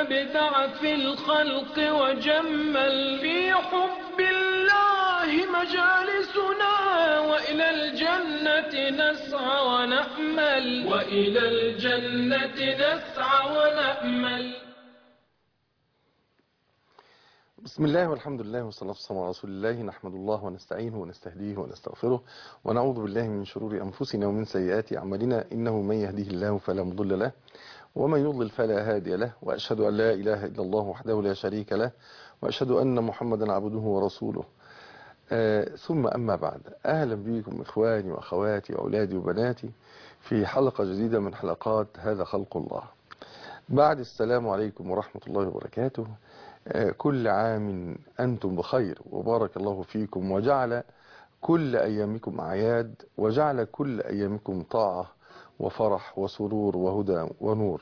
أبدع في الخلق وجمل في حب الله مجالسنا وإلى الجنة نسعى ونأمل وإلى الجنة نسعى ونأمل بسم الله والحمد لله والصلاة والسلام على رسول الله نحمد الله ونستعينه ونستهديه ونستغفره ونعوذ بالله من شرور أنفسنا ومن سيئات أعمالنا إنه من يهديه الله فلا مضل له ومن يضلل فلا هادي له وأشهد أن لا إله إلا الله وحده لا شريك له وأشهد أن محمدا عبده ورسوله آه ثم أما بعد أهلا بكم إخواني وأخواتي وأولادي وبناتي في حلقة جديدة من حلقات هذا خلق الله بعد السلام عليكم ورحمة الله وبركاته كل عام أنتم بخير وبارك الله فيكم وجعل كل أيامكم أعياد وجعل كل أيامكم طاعة وفرح وسرور وهدى ونور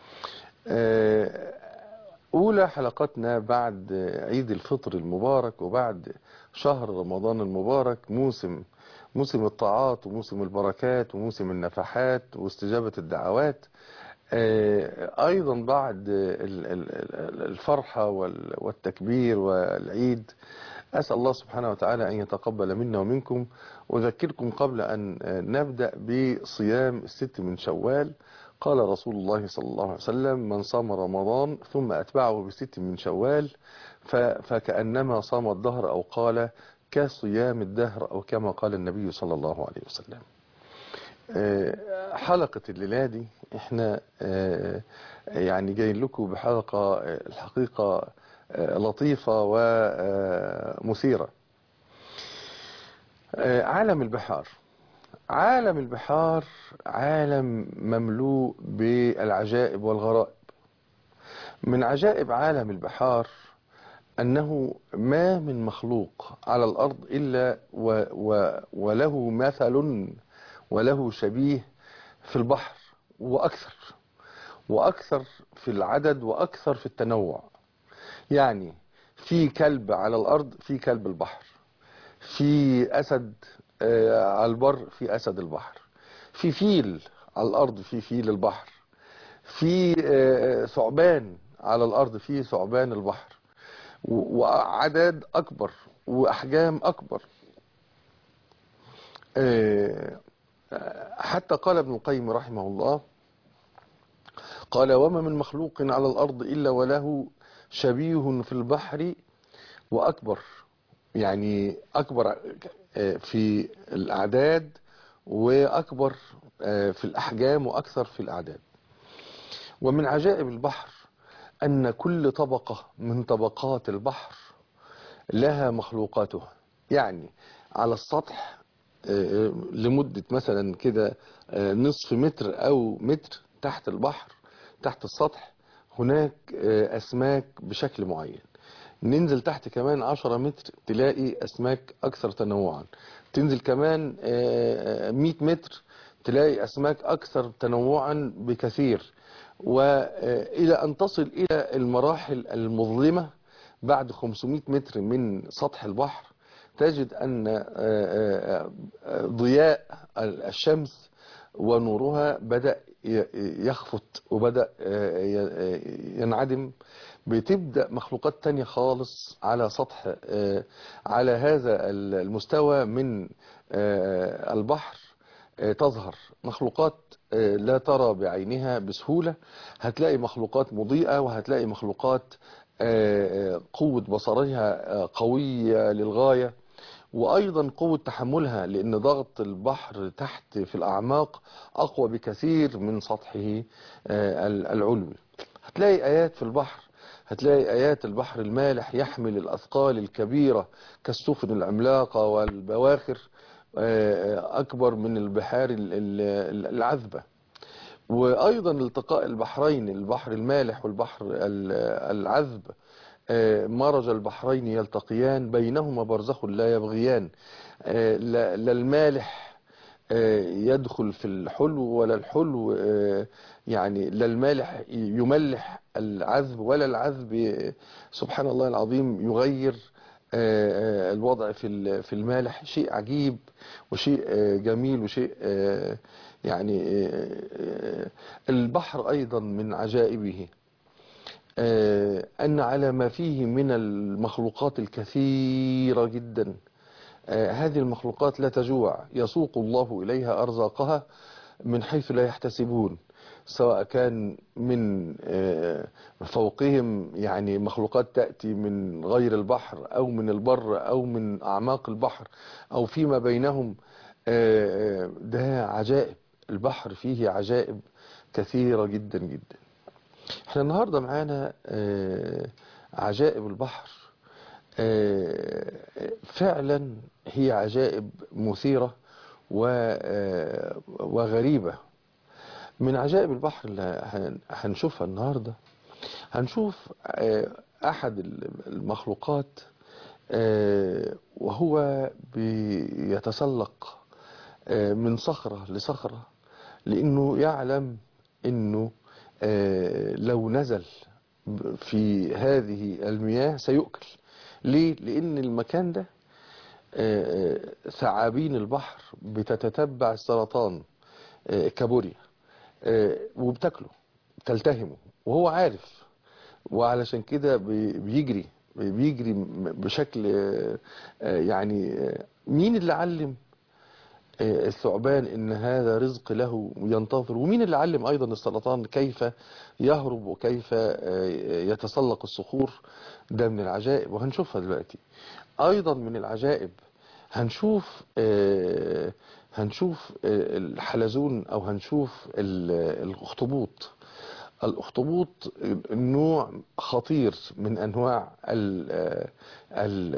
أولى حلقتنا بعد عيد الفطر المبارك وبعد شهر رمضان المبارك موسم موسم الطاعات وموسم البركات وموسم النفحات واستجابة الدعوات ايضا بعد الفرحة والتكبير والعيد اسأل الله سبحانه وتعالى ان يتقبل منا ومنكم اذكركم قبل ان نبدأ بصيام الست من شوال قال رسول الله صلى الله عليه وسلم من صام رمضان ثم اتبعه بست من شوال فكأنما صام الدهر او قال كصيام الدهر او كما قال النبي صلى الله عليه وسلم حلقة الليلة دي احنا يعني جايين لكم بحلقة الحقيقة لطيفة ومثيرة عالم البحار عالم البحار عالم مملوء بالعجائب والغرائب من عجائب عالم البحار أنه ما من مخلوق على الأرض إلا و و وله مثل وله شبيه في البحر وأكثر وأكثر في العدد وأكثر في التنوع يعني في كلب على الأرض في كلب البحر في أسد على البر في أسد البحر في فيل على الأرض في فيل البحر في ثعبان على الأرض في ثعبان البحر وأعداد أكبر وأحجام أكبر حتى قال ابن القيم رحمه الله قال وما من مخلوق على الأرض إلا وله شبيه في البحر وأكبر يعني أكبر في الأعداد وأكبر في الأحجام وأكثر في الأعداد ومن عجائب البحر أن كل طبقة من طبقات البحر لها مخلوقاتها يعني على السطح لمدة مثلا كده نصف متر أو متر تحت البحر تحت السطح هناك أسماك بشكل معين ننزل تحت كمان عشرة متر تلاقي أسماك أكثر تنوعا تنزل كمان مئة متر تلاقي أسماك أكثر تنوعا بكثير وإلى أن تصل إلى المراحل المظلمة بعد 500 متر من سطح البحر تجد أن ضياء الشمس ونورها بدأ يخفت وبدأ ينعدم بتبدأ مخلوقات تانية خالص على سطح على هذا المستوى من البحر تظهر مخلوقات لا ترى بعينها بسهولة هتلاقي مخلوقات مضيئة وهتلاقي مخلوقات قوة بصرها قوية للغاية وأيضا قوة تحملها لأن ضغط البحر تحت في الأعماق أقوى بكثير من سطحه العلوي هتلاقي آيات في البحر هتلاقي آيات البحر المالح يحمل الأثقال الكبيرة كالسفن العملاقة والبواخر أكبر من البحار العذبة وأيضا التقاء البحرين البحر المالح والبحر العذب مرج البحرين يلتقيان بينهما برزخ لا يبغيان لا المالح يدخل في الحلو ولا الحلو يعني لا المالح يملح العذب ولا العذب سبحان الله العظيم يغير الوضع في في المالح شيء عجيب وشيء جميل وشيء يعني البحر أيضا من عجائبه آه، أن على ما فيه من المخلوقات الكثيرة جدا آه، هذه المخلوقات لا تجوع يسوق الله إليها أرزاقها من حيث لا يحتسبون سواء كان من آه، فوقهم يعني مخلوقات تأتي من غير البحر أو من البر أو من أعماق البحر أو فيما بينهم آه، آه، ده عجائب البحر فيه عجائب كثيرة جدا جدا احنا النهاردة معانا آه، عجائب البحر آه، فعلا هي عجائب مثيرة و- آه، وغريبة من عجائب البحر اللي هن- هنشوفها النهاردة هنشوف آه، أحد المخلوقات آه، وهو بيتسلق آه، من صخرة لصخرة لأنه يعلم أنه آه، لو نزل في هذه المياه سيؤكل ليه؟ لأن المكان ده آه، آه، ثعابين البحر بتتتبع السرطان آه، كابوريا آه، وبتاكله تلتهمه وهو عارف وعلشان كده بي- بيجري بيجري م- بشكل آه، آه، يعني آه، مين اللي علم آه، الثعبان ان هذا رزق له ينتظر ومين اللي علم ايضا السرطان كيف يهرب وكيف آه، يتسلق الصخور ده من العجائب وهنشوفها دلوقتي ايضا من العجائب هنشوف آه، هنشوف آه، الحلزون او هنشوف ال- الاخطبوط الاخطبوط نوع خطير من انواع ال ال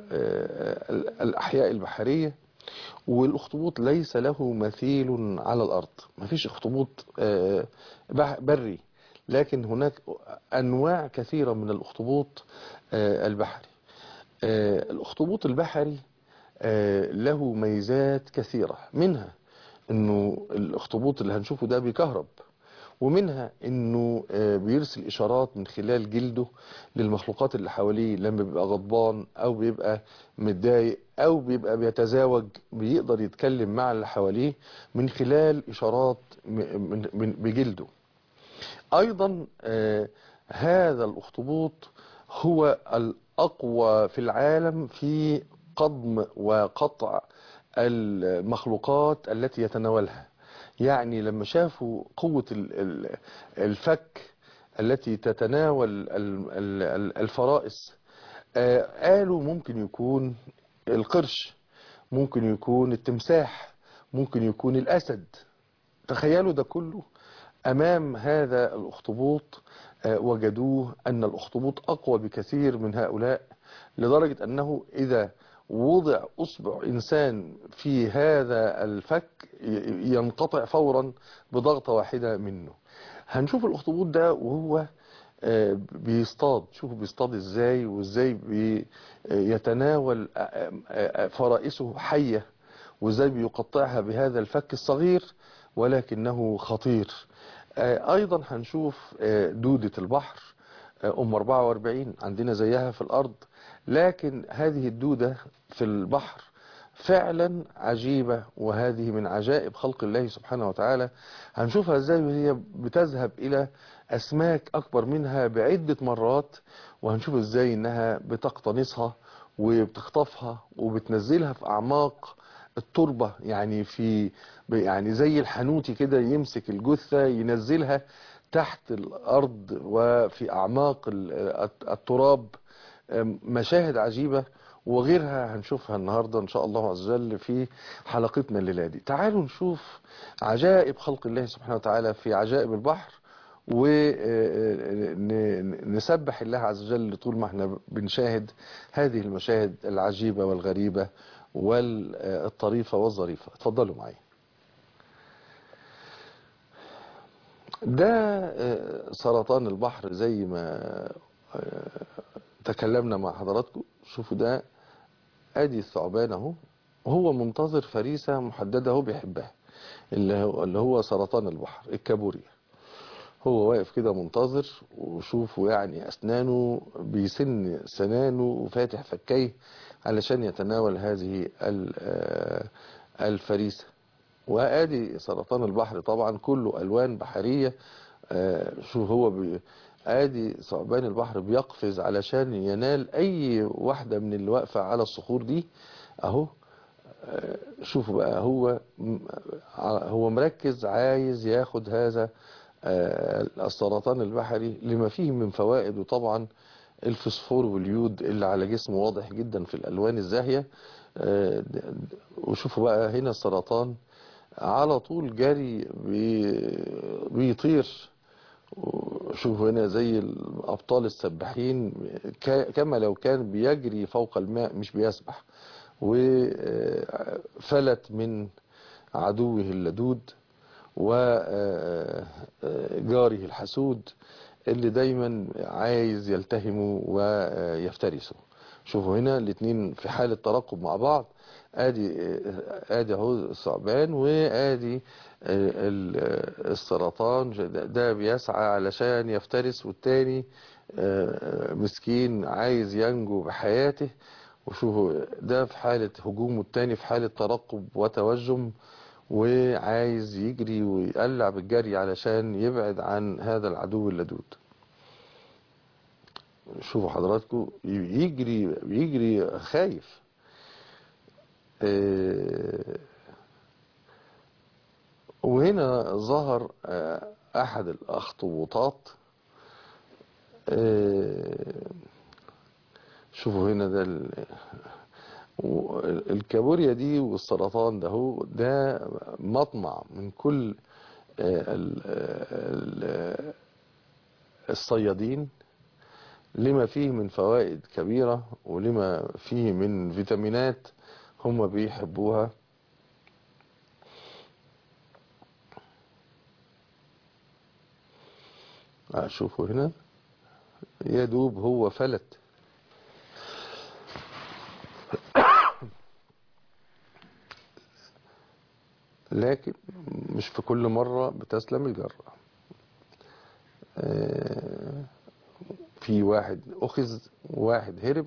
ال الاحياء البحريه والاخطبوط ليس له مثيل على الارض مفيش اخطبوط آه، بح- بري لكن هناك انواع كثيره من الاخطبوط آه، البحري آه، الاخطبوط البحري آه، له ميزات كثيره منها انه الاخطبوط اللي هنشوفه ده بيكهرب ومنها انه آه، بيرسل اشارات من خلال جلده للمخلوقات اللي حواليه لما بيبقى غضبان او بيبقى متضايق او بيبقى بيتزاوج بيقدر يتكلم مع اللي حواليه من خلال اشارات م- من من- بجلده ايضا آه، هذا الاخطبوط هو الاقوى في العالم في قضم وقطع المخلوقات التي يتناولها يعني لما شافوا قوة ال- ال- الفك التي تتناول ال- ال- ال- الفرائس آه، قالوا ممكن يكون القرش ممكن يكون التمساح ممكن يكون الأسد تخيلوا ده كله أمام هذا الأخطبوط آه، وجدوه أن الأخطبوط أقوى بكثير من هؤلاء لدرجة أنه إذا وضع أصبع إنسان في هذا الفك ي- ينقطع فورا بضغطة واحدة منه هنشوف الأخطبوط ده وهو آه، بيصطاد شوفوا بيصطاد ازاي وازاي بيتناول فرائسه حية وازاي بيقطعها بهذا الفك الصغير ولكنه خطير آه، ايضا هنشوف آه، دودة البحر آه، ام 44 عندنا زيها في الارض لكن هذه الدودة في البحر فعلا عجيبة وهذه من عجائب خلق الله سبحانه وتعالى هنشوفها ازاي وهي بتذهب الى اسماك اكبر منها بعدة مرات وهنشوف ازاي انها بتقتنصها وبتخطفها وبتنزلها في اعماق التربة يعني في يعني زي الحنوتي كده يمسك الجثة ينزلها تحت الارض وفي اعماق ال- التراب مشاهد عجيبة وغيرها هنشوفها النهاردة إن شاء الله عز وجل في حلقتنا الليلة دي تعالوا نشوف عجائب خلق الله سبحانه وتعالى في عجائب البحر ونسبح الله عز وجل طول ما احنا بنشاهد هذه المشاهد العجيبة والغريبة والطريفة والظريفة اتفضلوا معي ده آه، سرطان البحر زي ما آه، تكلمنا مع حضراتكم شوفوا ده ادي الثعبان اهو وهو منتظر فريسة محددة هو بيحبها اللي هو, اللي هو سرطان البحر الكابوريا هو واقف كده منتظر وشوفوا يعني اسنانه بيسن سنانه وفاتح فكيه علشان يتناول هذه ال- آه، الفريسة وادي سرطان البحر طبعا كله الوان بحرية آه، شو هو بي ادي ثعبان البحر بيقفز علشان ينال اي واحدة من اللي واقفة على الصخور دي اهو آه، شوفوا بقى هو م- ع- هو مركز عايز ياخد هذا آه، السرطان البحري لما فيه من فوائد وطبعا الفسفور واليود اللي على جسمه واضح جدا في الالوان الزاهية آه، د- د- وشوفوا بقى هنا السرطان على طول جري بي- بيطير شوفوا هنا زي الأبطال السباحين ك- كما لو كان بيجري فوق الماء مش بيسبح وفلت من عدوه اللدود وجاره الحسود اللي دايما عايز يلتهمه ويفترسه شوفوا هنا الاثنين في حالة ترقب مع بعض ادي ادي اهو الثعبان وادي ال- السرطان ده- ده بيسعى علشان يفترس والتاني آه، مسكين عايز ينجو بحياته وشوفوا ده في حالة هجوم والتاني في حالة ترقب وتوجم وعايز يجري ويقلع بالجري علشان يبعد عن هذا العدو اللدود شوفوا حضراتكم يجري يجري خايف آه، وهنا ظهر آه، احد الاخطبوطات آه، شوفوا هنا ده ال- و- الكابوريا دي والسرطان ده هو ده مطمع من كل آه، ال- ال- الصيادين لما فيه من فوائد كبيرة ولما فيه من فيتامينات هم بيحبوها شوفوا هنا يا دوب هو فلت لكن مش في كل مرة بتسلم الجرة آه، في واحد أخذ واحد هرب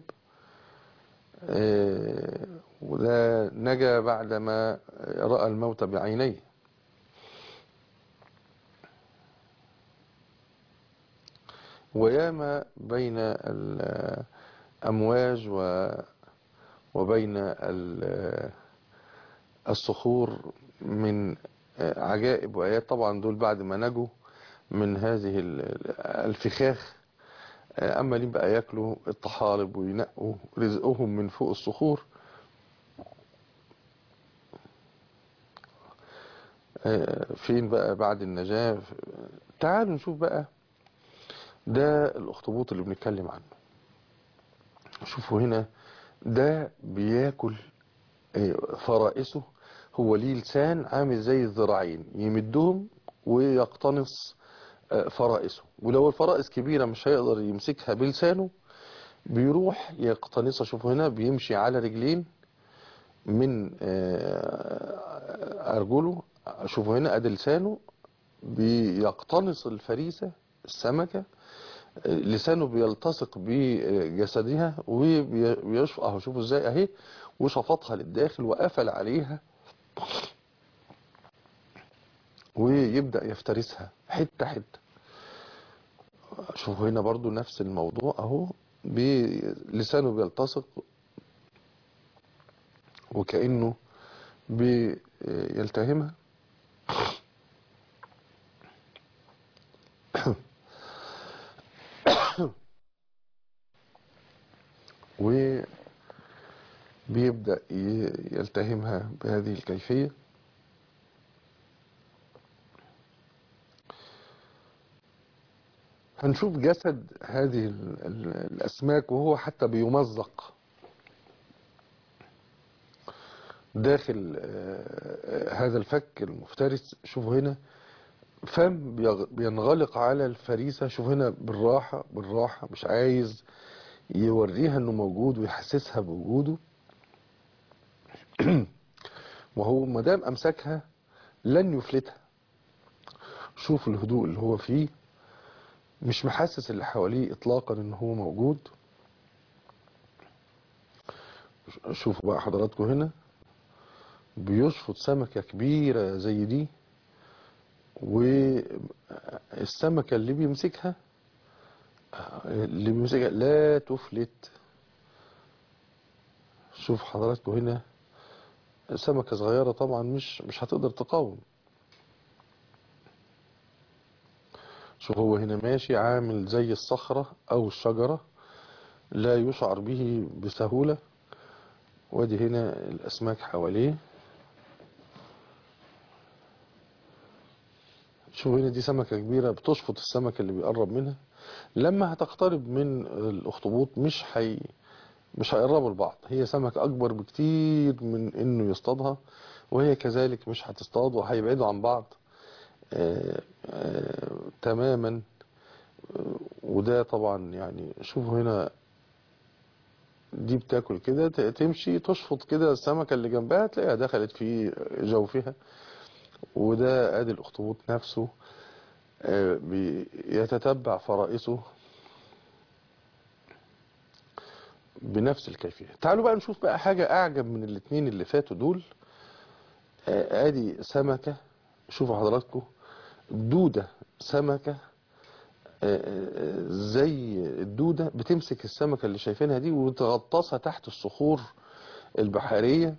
آه، وده نجا بعدما رأى الموت بعينيه وياما بين الأمواج و وبين ال- الصخور من عجائب وآيات طبعا دول بعد ما نجوا من هذه ال- الفخاخ أما ليه بقى ياكلوا الطحالب وينقوا رزقهم من فوق الصخور آه، فين بقى بعد النجاة تعالوا نشوف بقى ده الأخطبوط اللي بنتكلم عنه شوفوا هنا ده بياكل آه، فرائسه هو ليه لسان عامل زي الذراعين يمدهم ويقتنص آه، فرائسه ولو الفرائس كبيرة مش هيقدر يمسكها بلسانه بيروح يقتنصها شوفوا هنا بيمشي على رجلين من آه، أرجله شوفوا هنا ادي لسانه بيقتنص الفريسة السمكة آه، لسانه بيلتصق بجسدها وبيشفط اهو شوفوا ازاي اهي وشفطها للداخل وقفل عليها ويبدأ يفترسها حتة حتة شوفوا هنا برضو نفس الموضوع اهو بي- لسانه بيلتصق وكأنه بيلتهمها وبيبدأ ي- يلتهمها بهذه الكيفية هنشوف جسد هذه ال- ال- الأسماك وهو حتى بيمزق داخل آه، هذا الفك المفترس شوفوا هنا فم بيغ- بينغلق على الفريسة شوف هنا بالراحة بالراحة مش عايز يوريها انه موجود ويحسسها بوجوده وهو مادام امسكها لن يفلتها شوف الهدوء اللي هو فيه مش محسس اللي حواليه اطلاقا ان هو موجود شوفوا بقى حضراتكم هنا بيشفط سمكة كبيرة زي دي والسمكة اللي بيمسكها اللي بيمسكها لا تفلت شوف حضراتكم هنا سمكة صغيرة طبعا مش مش هتقدر تقاوم شوف هو هنا ماشي عامل زي الصخرة او الشجرة لا يشعر به بسهولة وادي هنا الاسماك حواليه شوف هنا دي سمكة كبيرة بتشفط السمك اللي بيقرب منها لما هتقترب من الاخطبوط مش حي مش هيقربوا لبعض هي سمكة اكبر بكتير من انه يصطادها وهي كذلك مش هتصطاد وهيبعدوا عن بعض آآ آآ تماما آه، وده طبعا يعني شوفوا هنا دي بتاكل كده ت- تمشي تشفط كده السمكة اللي جنبها تلاقيها دخلت في جوفها وده ادي الاخطبوط نفسه آه، بيتتبع فرائسه بنفس الكيفية تعالوا بقى نشوف بقى حاجة اعجب من الاتنين اللي فاتوا دول آه، ادي سمكة شوفوا حضراتكم دودة سمكة آه، آه، زي الدودة بتمسك السمكة اللي شايفينها دي وتغطسها تحت الصخور البحرية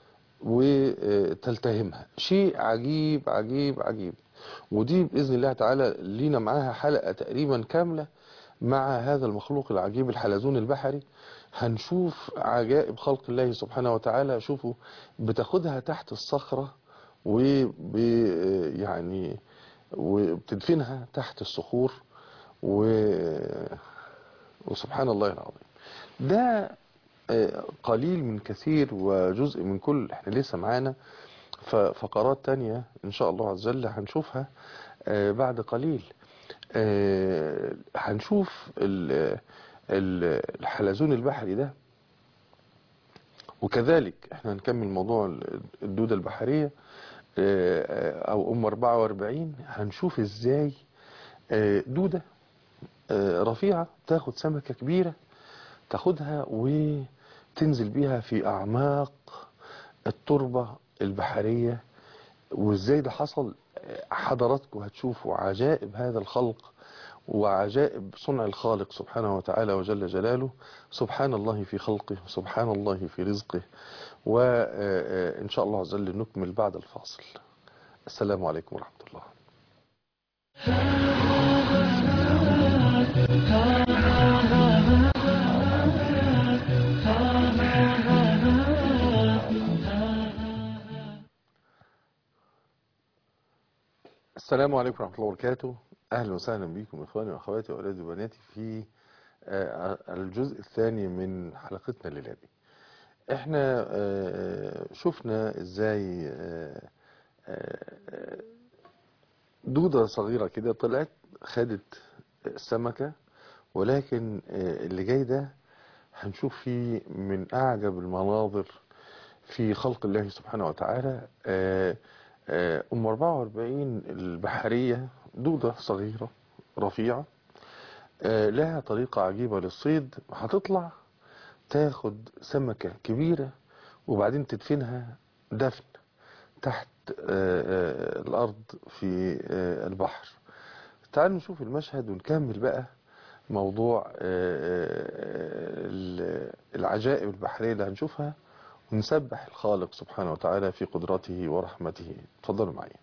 وتلتهمها شيء عجيب عجيب عجيب ودي بإذن الله تعالى لينا معاها حلقة تقريبا كاملة مع هذا المخلوق العجيب الحلزون البحري هنشوف عجائب خلق الله سبحانه وتعالى شوفوا بتاخدها تحت الصخرة وب يعني وبتدفنها تحت الصخور و... وسبحان الله العظيم ده آه، قليل من كثير وجزء من كل احنا لسه معانا ف- فقرات تانية ان شاء الله عز وجل هنشوفها آه، بعد قليل آه، هنشوف ال- ال- الحلزون البحري ده وكذلك احنا هنكمل موضوع ال- الدودة البحرية آه، او ام 44 هنشوف ازاي آه، دودة آه، رفيعة تاخد سمكة كبيرة تاخدها وتنزل بيها في أعماق التربة البحرية وازاي ده حصل آه، حضراتكم هتشوفوا عجائب هذا الخلق وعجائب صنع الخالق سبحانه وتعالى وجل جلاله سبحان الله في خلقه سبحان الله في رزقه وإن شاء الله عز وجل نكمل بعد الفاصل السلام عليكم ورحمة الله السلام عليكم ورحمة الله وبركاته أهلا وسهلا بكم إخواني وأخواتي وأولادي وبناتي في آه، الجزء الثاني من حلقتنا الليلة دي احنا آه، شفنا ازاي آه، آه، دودة صغيرة كده طلعت خدت السمكة ولكن آه، اللي جاي ده هنشوف فيه من أعجب المناظر في خلق الله سبحانه وتعالى آه، آه، أم 44 البحرية دودة صغيرة رفيعة آه، لها طريقة عجيبة للصيد هتطلع تاخد سمكة كبيرة وبعدين تدفنها دفن تحت آه، آه، الأرض في آه، البحر تعالوا نشوف المشهد ونكمل بقى موضوع آه، آه، ال- العجائب البحرية اللي هنشوفها ونسبح الخالق سبحانه وتعالى في قدرته ورحمته اتفضلوا معايا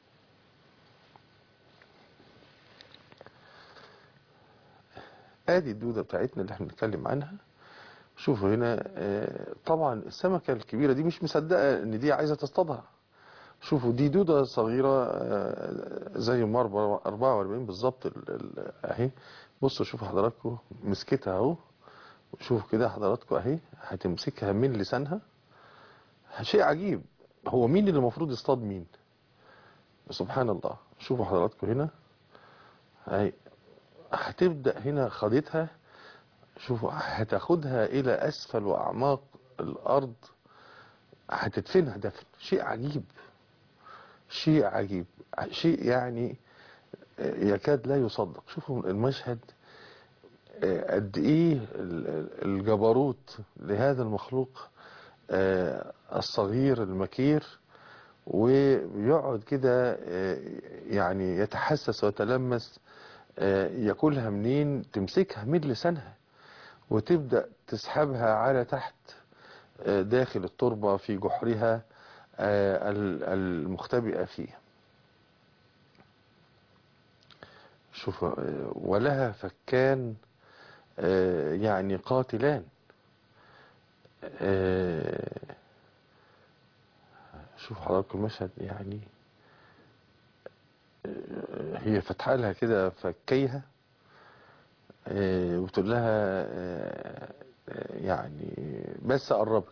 ادي الدودة بتاعتنا اللي احنا بنتكلم عنها شوفوا هنا آه، طبعا السمكة الكبيرة دي مش مصدقة ان دي عايزة تصطادها شوفوا دي دودة صغيرة آه، زي ام 44 بالظبط ال- ال- اهي بصوا شوفوا حضراتكم مسكتها اهو شوفوا كده حضراتكم اهي هتمسكها من لسانها شيء عجيب هو مين اللي المفروض يصطاد مين سبحان الله شوفوا حضراتكم هنا هي هتبدأ هنا خدتها شوفوا هتاخدها إلى أسفل وأعماق الأرض هتدفنها دفن شيء عجيب شيء عجيب شيء يعني يكاد لا يصدق شوفوا المشهد قد ايه الجبروت لهذا المخلوق الصغير المكير ويقعد كده يعني يتحسس ويتلمس آه، ياكلها منين تمسكها من لسانها وتبدأ تسحبها على تحت آه، داخل التربة في جحرها آه، ال- المختبئة فيه شوف آه، ولها فكان آه، يعني قاتلان آه، شوف حضراتكم المشهد يعني آه، هي فاتحه لها كده فكيها آه، وتقول لها آه، آه، يعني بس قربي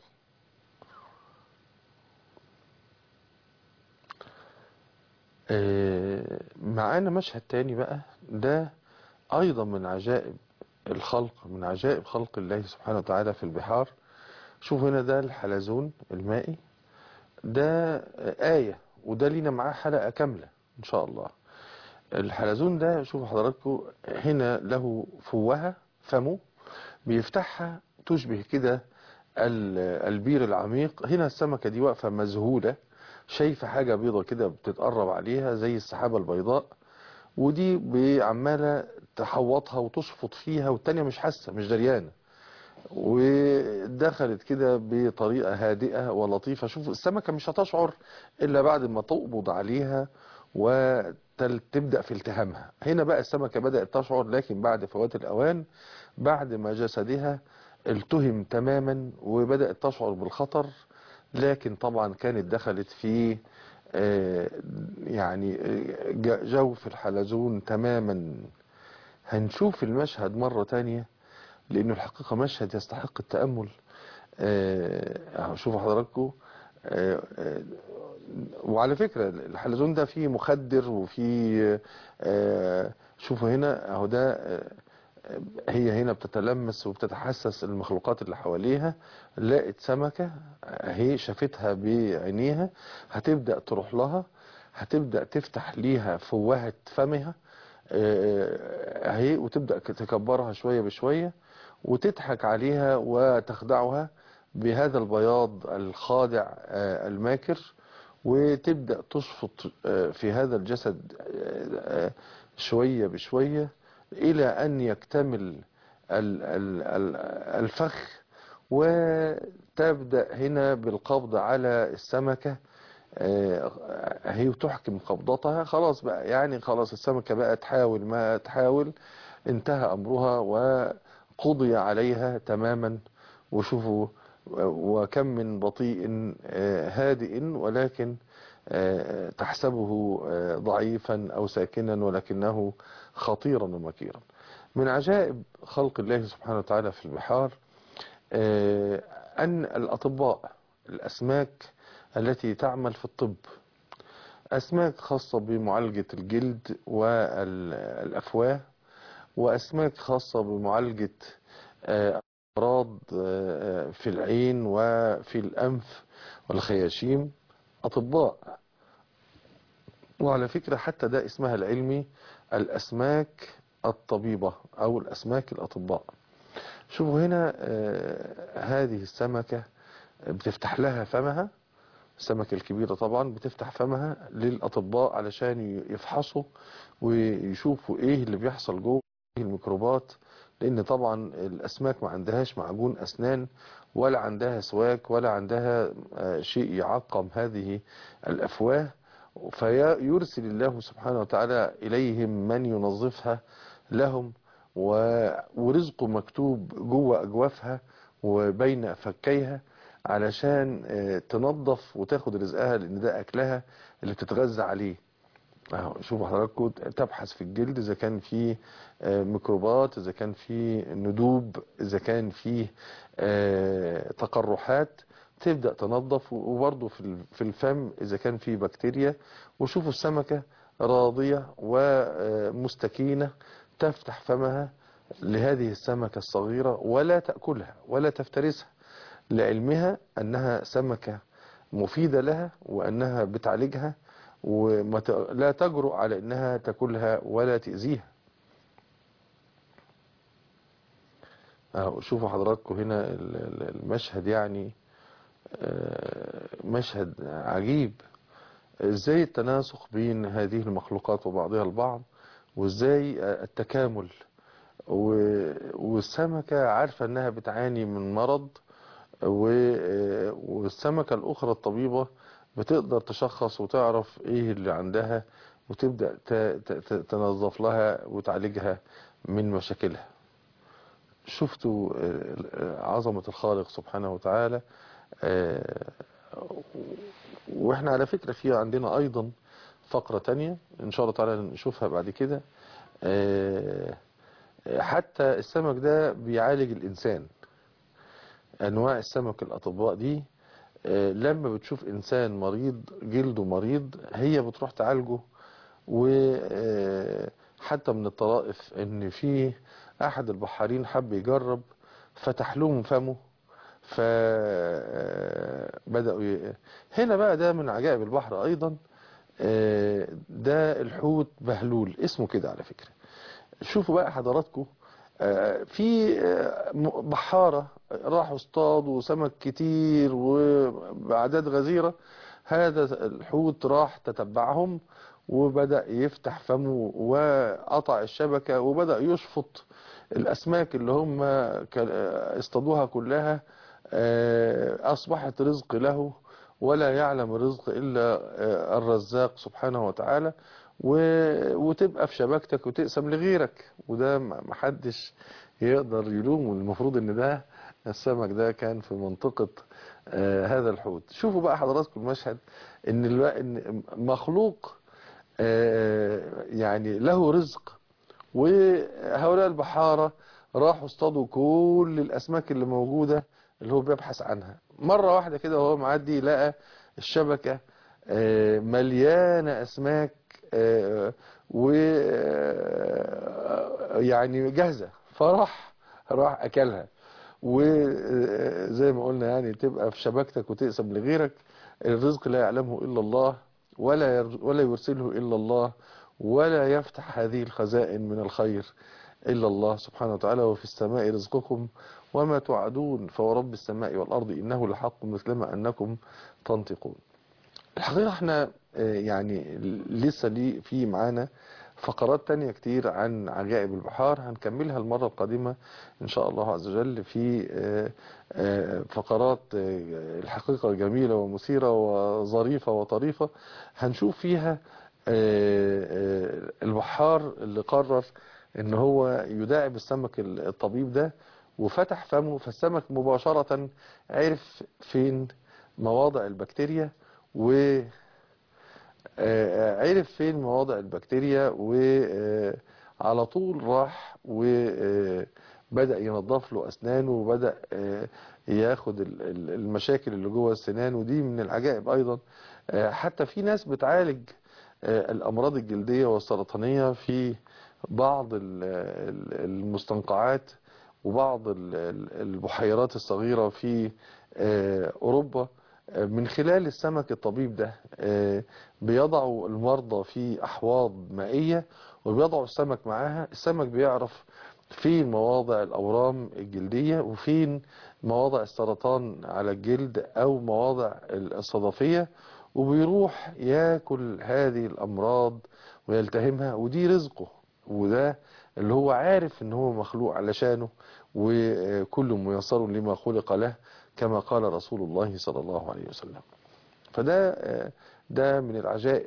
آه، معانا مشهد تاني بقى ده أيضا من عجائب الخلق من عجائب خلق الله سبحانه وتعالى في البحار شوف هنا ده الحلزون المائي ده آية وده لينا معاه حلقة كاملة إن شاء الله الحلزون ده شوفوا حضراتكم هنا له فوهة فمه بيفتحها تشبه كده ال- البير العميق هنا السمكة دي واقفة مذهولة شايفة حاجة بيضة كده بتتقرب عليها زي السحابة البيضاء ودي بعمالة تحوطها وتشفط فيها والتانية مش حاسة مش دريانة ودخلت كده بطريقة هادئة ولطيفة شوف السمكة مش هتشعر إلا بعد ما تقبض عليها وتبدأ في التهامها هنا بقى السمكة بدأت تشعر لكن بعد فوات الأوان بعد ما جسدها التهم تماما وبدأت تشعر بالخطر لكن طبعا كانت دخلت في آه، يعني آه، ج- جوف الحلزون تماما هنشوف المشهد مرة تانية لأنه الحقيقة مشهد يستحق التأمل آه، شوفوا حضراتكم آه، آه، وعلى فكرة الحلزون ده فيه مخدر وفيه آه، شوفوا هنا اهو ده آه، هي هنا بتتلمس وبتتحسس المخلوقات اللي حواليها لقت سمكة اهي شافتها بعينيها هتبدأ تروح لها هتبدأ تفتح ليها فوهة فمها آه، اهي وتبدأ تكبرها شوية بشوية وتضحك عليها وتخدعها بهذا البياض الخادع آه، الماكر وتبدأ تشفط آه، في هذا الجسد آه، آه، شوية بشوية إلى أن يكتمل ال- ال- ال- الفخ وتبدأ هنا بالقبض على السمكة آه، هي وتحكم قبضتها خلاص بقى يعني خلاص السمكة بقى تحاول ما تحاول انتهى أمرها وقضي عليها تماما وشوفوا وكم من بطيء آه، هادئ ولكن آه، تحسبه آه، ضعيفا أو ساكنا ولكنه خطيرا ومكيرا من عجائب خلق الله سبحانه وتعالى في البحار آه، أن الأطباء الأسماك التي تعمل في الطب أسماك خاصة بمعالجة الجلد والأفواه وأسماك خاصة بمعالجة آه، أمراض آه، في العين وفي الأنف والخياشيم أطباء وعلى فكرة حتى ده اسمها العلمي الأسماك الطبيبة أو الأسماك الأطباء شوفوا هنا آه، هذه السمكة بتفتح لها فمها السمكة الكبيرة طبعا بتفتح فمها للأطباء علشان يفحصوا ويشوفوا ايه اللي بيحصل جوه إيه الميكروبات لان طبعا الاسماك ما عندهاش معجون اسنان ولا عندها سواك ولا عندها آه، شيء يعقم هذه الافواه فيرسل الله سبحانه وتعالى اليهم من ينظفها لهم و- ورزقه مكتوب جوه اجوافها وبين فكيها علشان آه، تنظف وتاخد رزقها لان ده اكلها اللي بتتغذى عليه اهو شوفوا حضراتكم تبحث في الجلد اذا كان فيه آه، ميكروبات اذا كان فيه ندوب اذا كان فيه آه، تقرحات تبدأ تنظف وبرضه في ال- في الفم اذا كان فيه بكتيريا وشوفوا السمكة راضية ومستكينة تفتح فمها لهذه السمكة الصغيرة ولا تأكلها ولا تفترسها لعلمها أنها سمكة مفيدة لها وأنها بتعالجها ولا تجرؤ على أنها تاكلها ولا تأذيها أهو شوفوا حضراتكم هنا ال- ال- المشهد يعني آه، مشهد عجيب ازاي التناسق بين هذه المخلوقات وبعضها البعض وازاي التكامل و- والسمكة عارفة انها بتعاني من مرض و- والسمكة الاخرى الطبيبة بتقدر تشخص وتعرف ايه اللي عندها وتبدأ ت- ت- ت- تنظف لها وتعالجها من مشاكلها شفتوا آه، عظمة الخالق سبحانه وتعالى آه، واحنا على فكرة في عندنا ايضا فقرة تانية ان شاء الله تعالى نشوفها بعد كده آه، حتى السمك ده بيعالج الانسان انواع السمك الاطباء دي آه، لما بتشوف انسان مريض جلده مريض هي بتروح تعالجه وحتى من الطرائف ان في احد البحارين حب يجرب فتح لهم فمه فبدأوا ي... هنا بقى ده من عجائب البحر ايضا آه، ده الحوت بهلول اسمه كده على فكرة شوفوا بقى حضراتكم آه، في آه، م- بحارة راحوا اصطادوا سمك كتير وبأعداد غزيرة هذا الحوت راح تتبعهم وبدأ يفتح فمه وقطع الشبكة وبدأ يشفط الأسماك اللي هم كان- اصطادوها كلها آه، أصبحت رزق له ولا يعلم الرزق إلا آه، الرزاق سبحانه وتعالى و- وتبقى في شبكتك وتقسم لغيرك وده ما- محدش يقدر يلوم المفروض ان ده السمك ده كان في منطقة آه، هذا الحوت شوفوا بقى حضراتكم المشهد ان الو- ان مخلوق آه، يعني له رزق وهؤلاء البحارة راحوا اصطادوا كل الأسماك اللي موجودة اللي هو بيبحث عنها مرة واحدة كده وهو معدي لقى الشبكة آه، مليانة أسماك آه، و آه، يعني جاهزة فراح راح أكلها وزي ما قلنا يعني تبقى في شبكتك وتقسم لغيرك الرزق لا يعلمه إلا الله ولا ير- ولا يرسله إلا الله ولا يفتح هذه الخزائن من الخير إلا الله سبحانه وتعالى وفي السماء رزقكم وما توعدون فورب السماء والأرض إنه لحق مثلما أنكم تنطقون الحقيقة احنا آه، يعني لسه لي في معانا فقرات تانية كتير عن عجائب البحار هنكملها المرة القادمة إن شاء الله عز وجل في آه، آه، فقرات آه، الحقيقة جميلة ومثيرة وظريفة وطريفة هنشوف فيها آه، آه، البحار اللي قرر ان هو يداعب السمك الطبيب ده وفتح فمه فالسمك مباشرة عرف فين مواضع البكتيريا و آه، عرف فين مواضع البكتيريا وعلى طول راح وبدأ ينظف له أسنانه وبدأ آه، ياخد ال- ال- المشاكل اللي جوه السنان ودي من العجائب أيضا آه، حتى في ناس بتعالج آه، الأمراض الجلدية والسرطانية في بعض ال- ال- المستنقعات وبعض ال- ال- البحيرات الصغيرة في آه، أوروبا آه، من خلال السمك الطبيب ده آه، بيضعوا المرضى في أحواض مائية وبيضعوا السمك معاها السمك بيعرف فين مواضع الأورام الجلدية وفين مواضع السرطان على الجلد أو مواضع الصدفية وبيروح ياكل هذه الأمراض ويلتهمها ودي رزقه وده اللي هو عارف ان هو مخلوق علشانه وكل ميسر لما خلق له كما قال رسول الله صلى الله عليه وسلم فده آه، ده من العجائب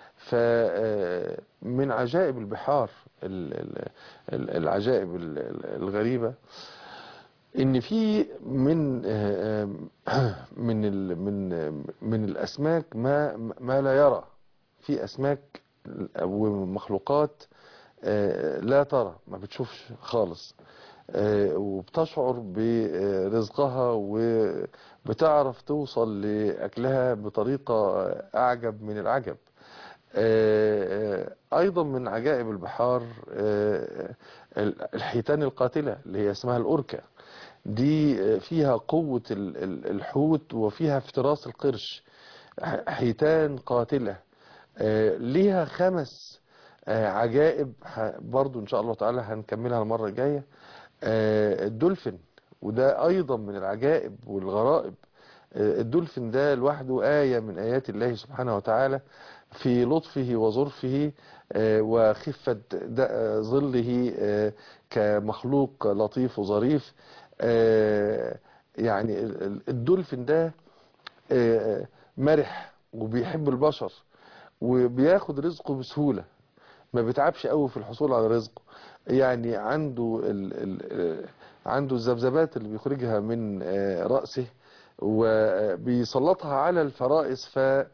فمن عجائب البحار ال- ال- ال- العجائب ال- ال- الغريبة ان في من آه، آه، من ال- من من الاسماك ما ما لا يرى في اسماك ومخلوقات آه، لا ترى ما بتشوفش خالص آه، وبتشعر برزقها وبتعرف توصل لأكلها بطريقة أعجب من العجب آه، آه، أيضا من عجائب البحار آه، الحيتان القاتلة اللي هي اسمها الأوركا دي آه، فيها قوة ال- ال- الحوت وفيها افتراس القرش ح- حيتان قاتلة آه، ليها خمس آه، عجائب ه- برضو ان شاء الله تعالى هنكملها المرة الجاية آه، الدولفين وده ايضا من العجائب والغرائب آه، الدولفين ده لوحده آية من آيات الله سبحانه وتعالى في لطفه وظرفه آه، وخفة د- آه، ظله آه، كمخلوق لطيف وظريف آه، يعني ال- ال- الدولفين ده آه، مرح وبيحب البشر وبياخد رزقه بسهولة ما بيتعبش قوي في الحصول على رزقه يعني عنده ال ال عنده الذبذبات اللي بيخرجها من آه، رأسه وبيسلطها على الفرائس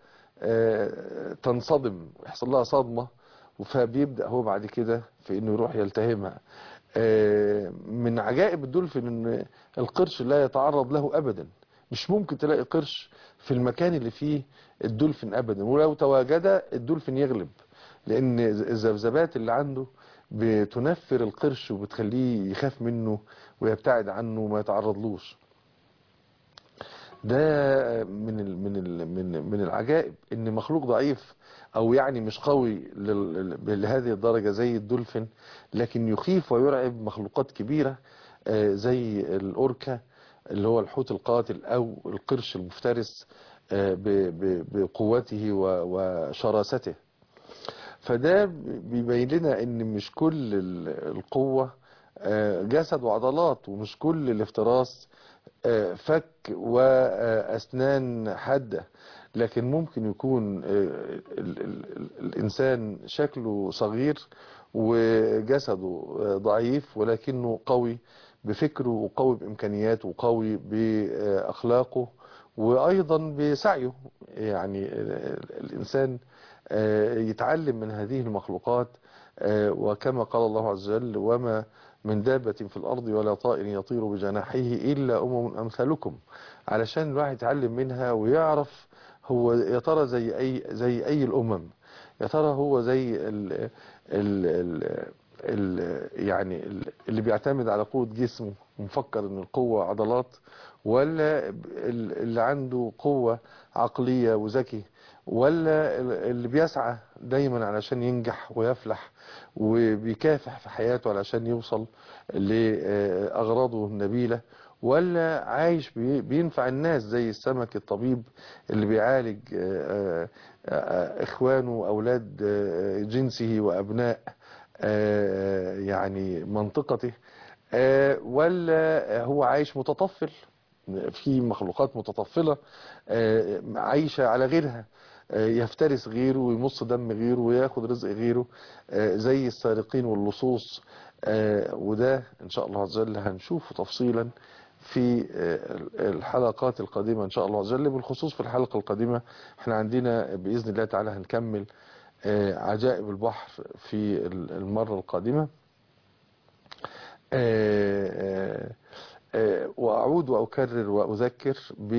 فتنصدم يحصل لها صدمة فبيبدأ هو بعد كده في انه يروح يلتهمها آه، من عجائب الدولفين ان القرش لا يتعرض له ابدا مش ممكن تلاقي قرش في المكان اللي فيه الدولفين ابدا ولو تواجد الدولفين يغلب لان الذبذبات اللي عنده بتنفر القرش وبتخليه يخاف منه ويبتعد عنه وما يتعرضلوش ده من ال من ال من من العجائب ان مخلوق ضعيف او يعني مش قوي لل- لل- لهذه الدرجة زي الدولفين لكن يخيف ويرعب مخلوقات كبيرة آه، زي الأوركا اللي هو الحوت القاتل او القرش المفترس آه، ب- ب- بقوته و- وشراسته فده بيبين لنا ان مش كل ال- القوة آه، جسد وعضلات ومش كل الافتراس آه، فك واسنان حادة لكن ممكن يكون آه، ال- ال- ال- الانسان شكله صغير وجسده آه، ضعيف ولكنه قوي بفكره وقوي بامكانياته وقوي باخلاقه وايضا بسعيه يعني ال- الانسان آه، يتعلم من هذه المخلوقات آه، وكما قال الله عز وجل وما من دابة في الأرض ولا طائر يطير بجناحيه إلا أمم أمثالكم علشان الواحد يتعلم منها ويعرف هو يا ترى زي أي زي أي الأمم يا ترى هو زي ال ال ال ال يعني ال- اللي بيعتمد على قوة جسمه ومفكر ان القوة عضلات ولا ال- اللي عنده قوة عقلية وذكي ولا ال- اللي بيسعى دايما علشان ينجح ويفلح وبيكافح في حياته علشان يوصل لأغراضه النبيلة ولا عايش بي- بينفع الناس زي السمك الطبيب اللي بيعالج آه، آه، إخوانه أولاد آه، جنسه وأبناء آه، يعني منطقته آه، ولا هو عايش متطفل في مخلوقات متطفلة آه، عايشة على غيرها آه، يفترس غيره ويمص دم غيره وياخد رزق غيره آه، زي السارقين واللصوص آه، وده ان شاء الله عز وجل هنشوفه تفصيلا في آه، الحلقات القادمة ان شاء الله عز وجل بالخصوص في الحلقة القادمة احنا عندنا بإذن الله تعالى هنكمل آه، عجائب البحر في المرة القادمة آه، آه، وأعود وأكرر وأذكر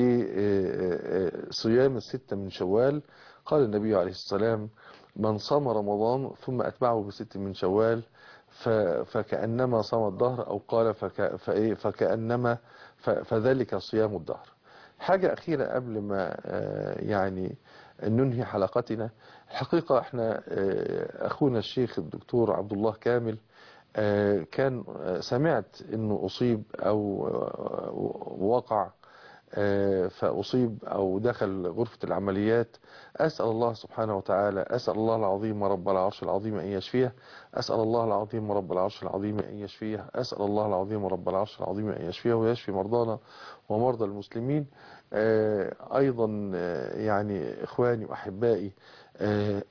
بصيام الستة من شوال قال النبي عليه السلام من صام رمضان ثم أتبعه بست من شوال ف- فكأنما صام الدهر أو قال فك فإيه فكأنما ف- فذلك صيام الدهر حاجة أخيرة قبل ما آه، يعني ننهي حلقتنا الحقيقة احنا آه، أخونا الشيخ الدكتور عبد الله كامل آه، كان آه، سمعت انه اصيب او آه، وقع آه، فاصيب او دخل غرفة العمليات اسأل الله سبحانه وتعالى اسأل الله العظيم رب العرش العظيم ان يشفيه اسأل الله العظيم رب العرش العظيم ان يشفيه اسأل الله العظيم رب العرش العظيم ان يشفيه ويشفي مرضانا ومرضى المسلمين آه، ايضا آه، يعني اخواني واحبائي آه،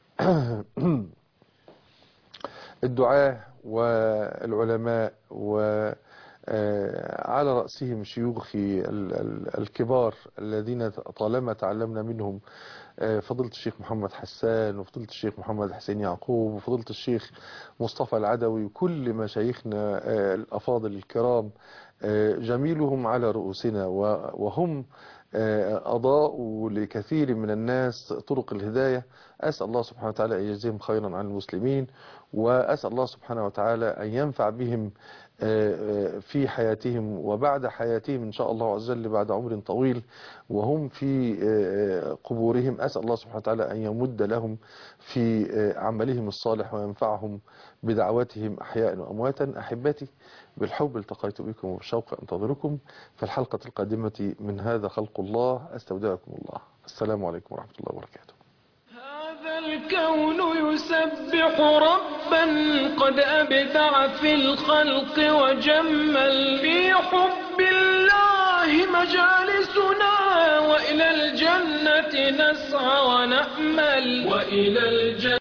الدعاة والعلماء وعلى رأسهم شيوخي ال- ال- الكبار الذين طالما تعلمنا منهم آه، فضيلة الشيخ محمد حسان وفضيلة الشيخ محمد حسين يعقوب وفضيلة الشيخ مصطفى العدوي وكل مشايخنا آه، الأفاضل الكرام آه، جميلهم على رؤوسنا و- وهم آه، أضاءوا لكثير من الناس طرق الهداية أسأل الله سبحانه وتعالى أن يجزيهم خيرا عن المسلمين وأسأل الله سبحانه وتعالى أن ينفع بهم آه، آه، في حياتهم وبعد حياتهم إن شاء الله عز وجل بعد عمر طويل وهم في آه، قبورهم أسأل الله سبحانه وتعالى أن يمد لهم في آه، عملهم الصالح وينفعهم بدعواتهم أحياء وأمواتا أحبتي بالحب التقيت بكم وبالشوق أنتظركم في الحلقة القادمة من هذا خلق الله أستودعكم الله السلام عليكم ورحمة الله وبركاته هذا الكون يسبح ربا قد أبدع في الخلق وجمل في حب الله مجالسنا وإلى الجنة نسعى ونأمل وإلى الجنة